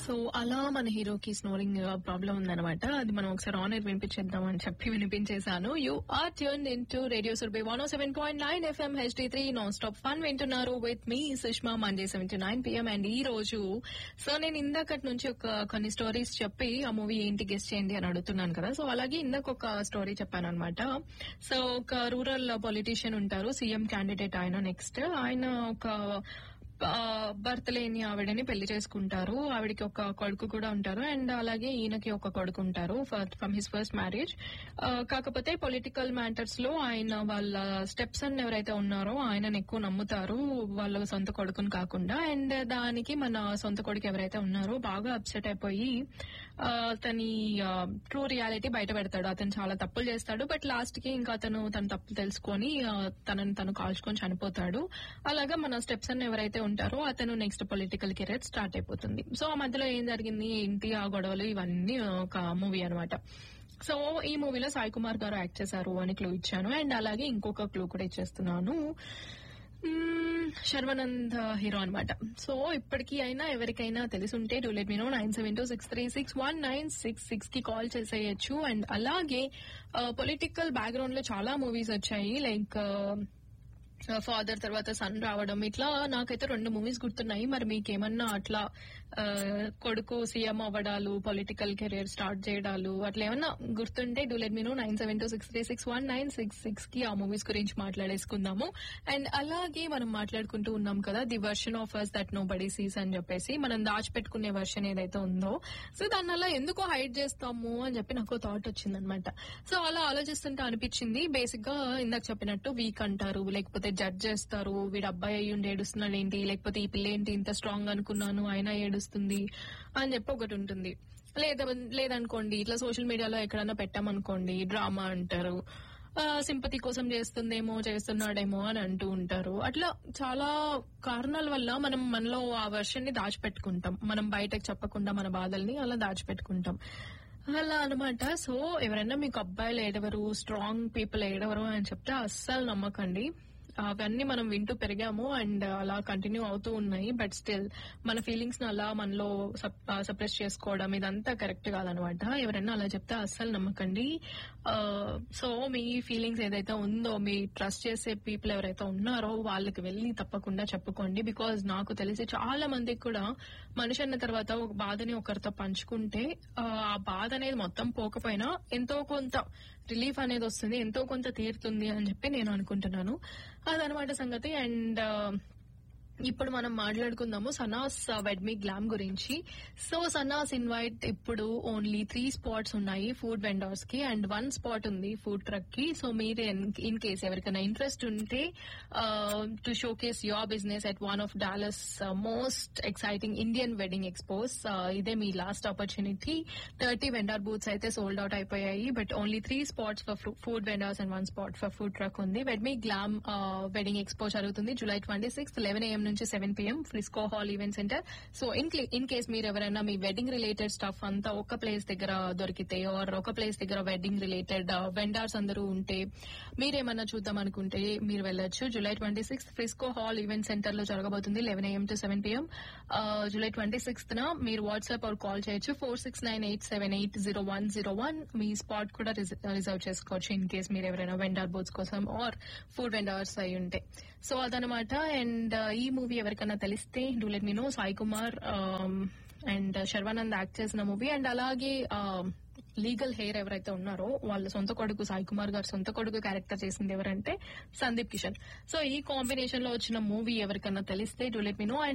so అలా మన హీరోకి స్నోరింగ్ ప్రాబ్లం ఉందన్నమాట అది మనం ఒకసారి ఆన్ ఎయిర్ వినిపించేద్దాం అని చెప్పి వినిపించేశాను you are tune in to radio సుర్బే one seven point nine FM HD three non stop fun వింటున్నారు with me Sushma Monday seven to nine PM and ఈ రోజు సో నేను ఇందాకటి నుంచి ఒక కొన్ని స్టోరీస్ చెప్పి ఆ మూవీ ఏంటి గెస్ట్ చేయండి అని అడుగుతున్నాను కదా సో అలాగే ఇందాక ఒక స్టోరీ చెప్పాను అనమాట సో ఒక రూరల్ పొలిటీషియన్ ఉంటారు సీఎం క్యాండిడేట్ ఆయన నెక్స్ట్ ఆయన ఒక ఆ, భర్త లేని ఆవిడని పెళ్లి చేసుకుంటారు ఆవిడకి ఒక కొడుకు కూడా ఉంటారు అండ్ అలాగే ఈయనకి ఒక కొడుకు ఉంటారు ఫ్రమ్ హిస్ ఫస్ట్ మ్యారేజ్ కాకపోతే పొలిటికల్ మ్యాటర్స్ లో ఆయన వాళ్ళ స్టెప్స్ అన్ని ఎవరైతే ఉన్నారో ఆయనను ఎక్కువ నమ్ముతారు వాళ్ళ సొంత కొడుకుని కాకుండా అండ్ దానికి మన సొంత కొడుకు ఎవరైతే ఉన్నారో బాగా అప్సెట్ అయిపోయి ఆ, అతని ట్రూ రియాలిటీ బయట పెడతాడు అతను చాలా తప్పులు చేస్తాడు బట్ లాస్ట్ కి ఇంకా అతను తన తప్పు తెలుసుకొని ఆ, తనని తను కాల్చుకొని చనిపోతాడు అలాగా మన స్టెప్స్ అన్ని ఎవరైతే ఉంటారో అతను నెక్స్ట్ పొలిటికల్ కెరీర్ స్టార్ట్ అయిపోతుంది సో ఆ మధ్యలో ఏం జరిగింది ఏంటి ఆ గొడవలు ఇవన్నీ ఒక మూవీ అన్నమాట సో ఈ మూవీలో సాయి కుమార్ గారు యాక్ట్ చేశారు అని క్లూ ఇచ్చాను అండ్ అలాగే ఇంకొక క్లూ కూడా ఇచ్చేస్తున్నాను మ్మ్, శర్వానంద్ హీరో అన్నమాట సో ఇప్పటికీ అయినా ఎవరికైనా తెలుసుంటే do let me know nine seven two six three six one nine six six కి కాల్ చేసేయచ్చు అండ్ అలాగే పొలిటికల్ బ్యాక్గ్రౌండ్ లో చాలా మూవీస్ వచ్చాయి లైక్ ఫాదర్ తర్వాత సన్ రావడం ఇట్లా నాకైతే రెండు మూవీస్ గుర్తున్నాయి మరి మీకేమన్నా అట్లా ఆ, కొడుకు సీఎం అవ్వడాలు పొలిటికల్ కెరీర్ స్టార్ట్ చేయడాలు అట్లా ఏమన్నా గుర్తుంటే do let me know nine seven two six three six one nine six six కి ఆ మూవీస్ గురించి మాట్లాడేసుకుందాము అండ్ అలాగే మనం మాట్లాడుకుంటూ ఉన్నాం కదా the version of us that nobody sees అని చెప్పేసి మనం దాచిపెట్టుకునే వర్షన్ ఏదైతే ఉందో సో దాన్ని అలా ఎందుకో హైడ్ చేస్తాము అని చెప్పి నాకు థాట్ వచ్చిందనమాట సో అలా ఆలోచిస్తుంటే అనిపించింది బేసిక్ గా ఇందాక చెప్పినట్టు వీక్ అంటారు లేకపోతే జడ్జ్ చేస్తారు వీడు అబ్బాయి అయ్యి ఉండి ఏడుస్తున్నాడు ఏంటి లేకపోతే ఈ పిల్ల ఏంటి ఇంత స్ట్రాంగ్ అనుకున్నాను అయినా ఏడుస్తుంది అని చెప్పి ఒకటి ఉంటుంది లేదా లేదనుకోండి ఇట్లా సోషల్ మీడియాలో ఎక్కడన్నా పెట్టామనుకోండి డ్రామా అంటారు సింపతి కోసం చేస్తుందేమో చేస్తున్నాడేమో అని అంటూ ఉంటారు అట్లా చాలా కారణాల వల్ల మనం మనలో ఆ వర్షన్ ని దాచిపెట్టుకుంటాం మనం బయటకు చెప్పకుండా మన బాధల్ని అలా దాచిపెట్టుకుంటాం అలా అనమాట సో ఎవరైనా మీకు అబ్బాయిలు ఏడవరు స్ట్రాంగ్ పీపుల్ ఏడవరు అని చెప్తే అస్సలు నమ్మకండి అవన్నీ మనం వింటూ పెరిగాము అండ్ అలా కంటిన్యూ అవుతూ ఉన్నాయి బట్ స్టిల్ మన ఫీలింగ్స్ ని అలా మనలో సప్రెస్ చేసుకోవడం ఇదంతా కరెక్ట్ కాదనమాట ఎవరైనా అలా చెప్తే అస్సలు నమ్మకండి సో మీ ఫీలింగ్స్ ఏదైతే ఉందో మీ ట్రస్ట్ చేసే పీపుల్ ఎవరైతే ఉన్నారో వాళ్ళకి వెళ్ళి తప్పకుండా చెప్పుకోండి బికాజ్ నాకు తెలిసి చాలా మందికి కూడా మనిషి అన్న తర్వాత ఒక బాధని ఒకరితో పంచుకుంటే ఆ ఆ బాధ అనేది మొత్తం పోకపోయినా ఎంతో కొంత రిలీఫ్ అనేది వస్తుంది ఎంతో కొంత తీరుతుంది అని చెప్పి నేను అనుకుంటున్నాను అదనమాట సంగతి అండ్ ఇప్పుడు మనం మాట్లాడుకుందాము సనాస్ వెడ్మీ గ్లామ్ గురించి సో సనాస్ ఇన్వైట్ ఇప్పుడు ఓన్లీ త్రీ స్పాట్స్ ఉన్నాయి ఫుడ్ వెండర్స్ కి అండ్ వన్ స్పాట్ ఉంది ఫుడ్ ట్రక్ కి సో మీరు ఇన్ కేస్ ఎవరికైనా ఇంట్రెస్ట్ ఉంటే to showcase your business at one of Dallas most exciting Indian wedding expos ఇదే మీ last opportunity thirty vendor booths అయితే సోల్డ్ అవుట్ అయిపోయాయి but only three spots for food vendors and one spot for food truck ఉంది wed me glam wedding expo జరుగుతుంది July twenty six eleven AM నుంచి seven PM Frisco hall event centre so in in case మీరు ఎవరైనా మీ wedding related stuff అంతా ఒక place దగ్గర దొరికితే are ఒక ప్లేస్ దగ్గర వెడ్డింగ్ రిలేటెడ్ వెండర్స్ అందరూ ఉంటే మీరేమన్నా చూద్దాం అనుకుంటే మీరు వెళ్ళొచ్చు July twenty six Frisco hall event centre లో జరగబోతుంది eleven AM to seven PM July twenty sixth న మీరు వాట్సాప్ ఆర్ కాల్ చేయొచ్చు four six nine eight seven eight zero one zero one మీ స్పాట్ కూడా రిజర్వ్ చేసుకోవచ్చు ఇన్ కేస్ మీరు ఎవరైనా వెండర్ బోట్స్ కోసం ఆర్ ఫుడ్ వెండర్స్ అయి ఉంటే సో అదనమాట అండ్ ఈ మూవీ ఎవరికైనా తెలిస్తే do let me know Sai Kumar and Sharwanand act చేసిన మూవీ అండ్ అలాగే లీగల్ హెయిర్ ఎవరైతే ఉన్నారో వాళ్ళ సొంత కొడుకు సాయి కుమార్ గారు సొంత కొడుకు క్యారెక్టర్ చేసింది ఎవరంటే సందీప్ కిషన్ సో ఈ కాంబినేషన్ లో వచ్చిన మూవీ ఎవరికైనా తెలిస్తే do let me know and